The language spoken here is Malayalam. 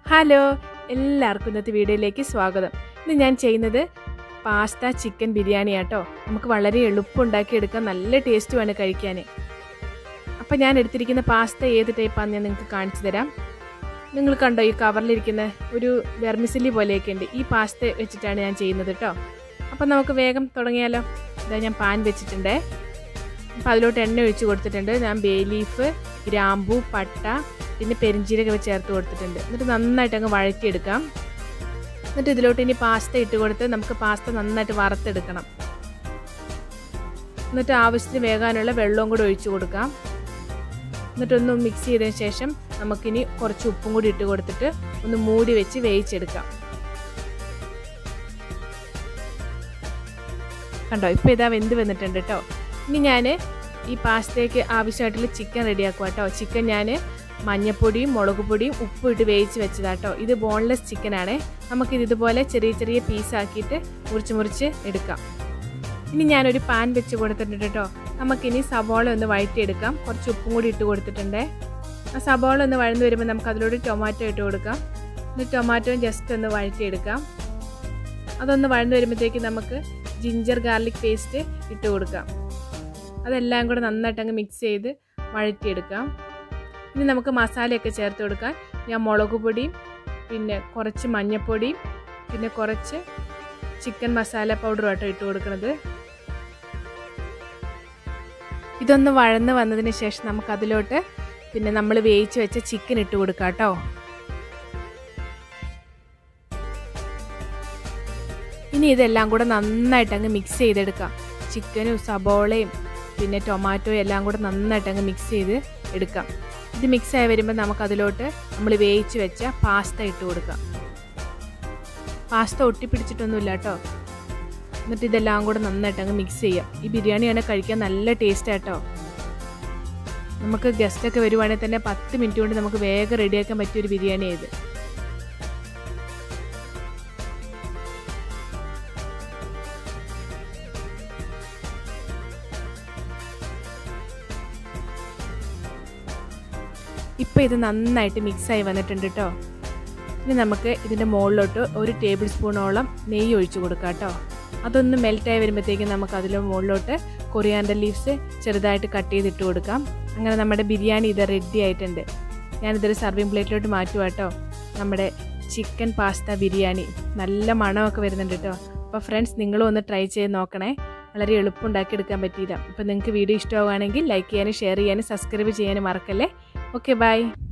ഹലോ എല്ലാവർക്കും ഇന്നത്തെ വീഡിയോയിലേക്ക് സ്വാഗതം ഇന്ന് ഞാൻ ചെയ്യുന്നത് പാസ്ത ചിക്കൻ ബിരിയാണി ആട്ടോ നമുക്ക് വളരെ എളുപ്പം ഉണ്ടാക്കിയെടുക്കാൻ നല്ല ടേസ്റ്റുമാണ് കഴിക്കാൻ അപ്പം ഞാൻ എടുത്തിരിക്കുന്ന പാസ്ത ഏത് ടൈപ്പാണെന്ന് ഞാൻ നിങ്ങൾക്ക് കാണിച്ചു തരാം നിങ്ങൾ കണ്ടോ ഈ കവറിലിരിക്കുന്ന ഒരു വെർമിസില്ലി പോലെയൊക്കെ ഉണ്ട് ഈ പാസ്ത വെച്ചിട്ടാണ് ഞാൻ ചെയ്യുന്നത് കേട്ടോ അപ്പം നമുക്ക് വേഗം തുടങ്ങിയാലോ ഇതാ ഞാൻ പാൻ വെച്ചിട്ടുണ്ട് അപ്പോൾ അതിലോട്ട് എണ്ണ ഒഴിച്ച് കൊടുത്തിട്ടുണ്ട് ഞാൻ ബേ ലീഫ് ഗ്രാമ്പു പട്ട പിന്നെ പെരിഞ്ചീരക ചേർത്ത് കൊടുത്തിട്ടുണ്ട് എന്നിട്ട് നന്നായിട്ട് അങ്ങ് വഴറ്റിയെടുക്കാം എന്നിട്ട് ഇതിലോട്ട് ഇനി പാസ്ത ഇട്ട് കൊടുത്ത് നമുക്ക് പാസ്ത നന്നായിട്ട് വറുത്തെടുക്കണം എന്നിട്ട് ആവശ്യത്തിന് വേകാനുള്ള വെള്ളവും കൂടി ഒഴിച്ചു കൊടുക്കാം എന്നിട്ടൊന്ന് മിക്സ് ചെയ്തതിന് ശേഷം നമുക്കിനി കുറച്ച് ഉപ്പും കൂടി ഇട്ട് കൊടുത്തിട്ട് ഒന്ന് മൂടി വെച്ച് വേവിച്ചെടുക്കാം കണ്ടോ ഇപ്പോൾ ഇതാ വെന്ത് വന്നിട്ടുണ്ട് കേട്ടോ ഇനി ഞാൻ ഈ പാസ്തയ്ക്ക് ആവശ്യമായിട്ടുള്ള ചിക്കൻ റെഡിയാക്കുക കേട്ടോ ചിക്കൻ ഞാൻ മഞ്ഞപ്പൊടിയും മുളക് പൊടിയും ഉപ്പും ഇട്ട് വേവിച്ച് വെച്ചതാട്ടോ ഇത് ബോൺലെസ് ചിക്കനാണ് നമുക്കിത് ഇതുപോലെ ചെറിയ ചെറിയ പീസാക്കിയിട്ട് മുറിച്ച് മുറിച്ച് എടുക്കാം ഇനി ഞാനൊരു പാൻ വെച്ച് കൊടുത്തിട്ടുണ്ട് കേട്ടോ നമുക്കിനി സവോള ഒന്ന് വഴറ്റിയെടുക്കാം കുറച്ച് ഉപ്പും കൂടി ഇട്ട് കൊടുത്തിട്ടുണ്ട് ആ സവോള ഒന്ന് വഴന്ന് വരുമ്പോൾ നമുക്ക് അതിലോട്ട് ടൊമാറ്റോ ഇട്ട് കൊടുക്കാം എന്നിട്ട് ടൊമാറ്റോ ജസ്റ്റ് ഒന്ന് വഴറ്റിയെടുക്കാം അതൊന്ന് വഴന്ന് വരുമ്പോഴത്തേക്ക് നമുക്ക് ജിഞ്ചർ ഗാർലിക് പേസ്റ്റ് ഇട്ട് കൊടുക്കാം അതെല്ലാം കൂടെ നന്നായിട്ട് അങ്ങ് മിക്സ് ചെയ്ത് വഴറ്റിയെടുക്കാം ഇനി നമുക്ക് മസാലയൊക്കെ ചേർത്ത് കൊടുക്കാൻ ഞാൻ മുളക് പൊടിയും പിന്നെ കുറച്ച് മഞ്ഞൾപ്പൊടിയും പിന്നെ കുറച്ച് ചിക്കൻ മസാല പൗഡറും ആട്ടോ ഇട്ട് കൊടുക്കുന്നത് ഇതൊന്ന് വഴന്ന് വന്നതിന് ശേഷം നമുക്ക് അതിലോട്ട് പിന്നെ നമ്മൾ വേവിച്ച് വെച്ച ചിക്കൻ ഇട്ട് കൊടുക്കാം കേട്ടോ ഇനി ഇതെല്ലാം കൂടെ നന്നായിട്ട് അങ്ങ് മിക്സ് ചെയ്തെടുക്കാം ചിക്കനും സബോളയും പിന്നെ ടൊമാറ്റോ എല്ലാം കൂടെ നന്നായിട്ട് അങ്ങ് മിക്സ് ചെയ്ത് എടുക്കാം ഇത് മിക്സ് ആയി വരുമ്പോൾ നമുക്ക് അതിലോട്ട് നമ്മൾ വേവിച്ച് വെച്ച പാസ്ത ഇട്ട് കൊടുക്കാം പാസ്ത ഒട്ടിപ്പിടിച്ചിട്ടൊന്നുമില്ല കേട്ടോ എന്നിട്ട് ഇതെല്ലാം കൂടെ നന്നായിട്ട് അങ്ങ് മിക്സ് ചെയ്യാം ഈ ബിരിയാണിയാണ് കഴിക്കാൻ നല്ല ടേസ്റ്റ് ആട്ടോ നമുക്ക് ഗസ്റ്റൊക്കെ വരുവാണെങ്കിൽ തന്നെ പത്ത് മിനിറ്റ് കൊണ്ട് നമുക്ക് വേഗം റെഡിയാക്കാൻ പറ്റിയ ഒരു ബിരിയാണി ഇത് ഇപ്പോൾ ഇത് നന്നായിട്ട് മിക്സായി വന്നിട്ടുണ്ട് കേട്ടോ ഇനി നമുക്ക് ഇതിൻ്റെ മുകളിലോട്ട് ഒരു ടേബിൾ സ്പൂണോളം നെയ്യ് ഒഴിച്ചു കൊടുക്കാം കേട്ടോ അതൊന്ന് മെൽറ്റായി വരുമ്പോഴത്തേക്കും നമുക്ക് അതിൽ മുകളിലോട്ട് കൊറിയാൻഡർ ലീവ്സ് ചെറുതായിട്ട് കട്ട് ചെയ്തിട്ട് കൊടുക്കാം അങ്ങനെ നമ്മുടെ ബിരിയാണി ഇത് റെഡി ആയിട്ടുണ്ട് ഞാനിതൊരു സർവിങ് പ്ലേറ്റിലോട്ട് മാറ്റുക കേട്ടോ നമ്മുടെ ചിക്കൻ പാസ്ത ബിരിയാണി നല്ല മണമൊക്കെ വരുന്നുണ്ട് കേട്ടോ അപ്പോൾ ഫ്രണ്ട്സ് നിങ്ങളും ഒന്ന് ട്രൈ ചെയ്ത് നോക്കണേ വളരെ എളുപ്പം ഉണ്ടാക്കിയെടുക്കാൻ പറ്റിയില്ല അപ്പോൾ നിങ്ങൾക്ക് വീഡിയോ ഇഷ്ടമാവുകയാണെങ്കിൽ ലൈക്ക് ചെയ്യാനും ഷെയർ ചെയ്യാനും സബ്സ്ക്രൈബ് ചെയ്യാനും മറക്കല്ലേ ഓക്കെ ബൈ